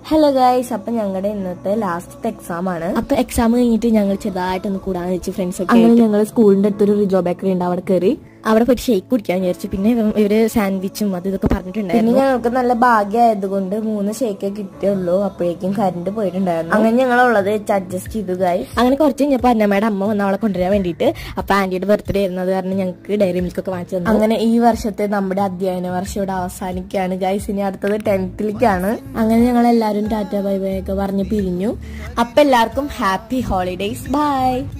hello guys അപ്പൊ ഞങ്ങളുടെ ഇന്നത്തെ ലാസ്റ്റ് എക്സാം ആണ് അപ്പൊ എക്സാം കഴിഞ്ഞിട്ട് ഞങ്ങൾ ചെറുതായിട്ടൊന്ന് കൂടാന്ന് വെച്ച് ഫ്രണ്ട്സ് ഒക്കെ അങ്ങനെ ഞങ്ങൾ സ്കൂളിന്റെ അടുത്തൊരു റിജോ ബേക്കറി ഉണ്ട് അവിടെ കയറി അവിടെ പോയിട്ട് ഷെയ്ക്ക് കുടിക്കാൻ വിചാരിച്ചു പിന്നെ ഇവ- ഇവര് സാൻഡ്വിച്ചും അത് ഇതൊക്കെ പിന്നെ പറഞ്ഞിട്ടുണ്ടായിരുന്നു ഞങ്ങൾക്ക് നല്ല ഭാഗ്യമായതുകൊണ്ട് മൂന്ന് ഷേക്കേ കിട്ടിയുള്ളൂ അപ്പോഴേക്കും കറണ്ട് പോയിട്ടുണ്ടായിരുന്നു അങ്ങനെ ഞങ്ങളുള്ളത് വെച്ച് അഡ്ജസ്റ്റ് ചെയ്തു ഗൈസ് അങ്ങനെ കുറച്ച് കഴിഞ്ഞപ്പോൾ അന്നമ്മയുടെ അമ്മ വന്ന് അവളെ കൊണ്ടുവരാൻ വേണ്ടിയിട്ട് അപ്പൊ ആന്റിയുടെ ബർത്ത്ഡേ ആയിരുന്നത് കാരണം ഞങ്ങൾക്ക് ഡയറി മിൽക്ക് ഒക്കെ വാങ്ങിച്ചു തന്നു അങ്ങനെ ഈ വർഷത്തെ നമ്മുടെ അധ്യയന വർഷം ഇവിടെ അവസാനിക്കുകയാണ് ഗൈസ് ഇനി അടുത്തത് ടെൻത്തിലേക്കാണ് അങ്ങനെ ഞങ്ങൾ എല്ലാവരും ടാറ്റ ബൈ ബൈ ഒക്കെ പറഞ്ഞ് പിരിഞ്ഞു അപ്പൊ എല്ലാവർക്കും ഹാപ്പി ഹോളിഡേയ്സ് ബൈ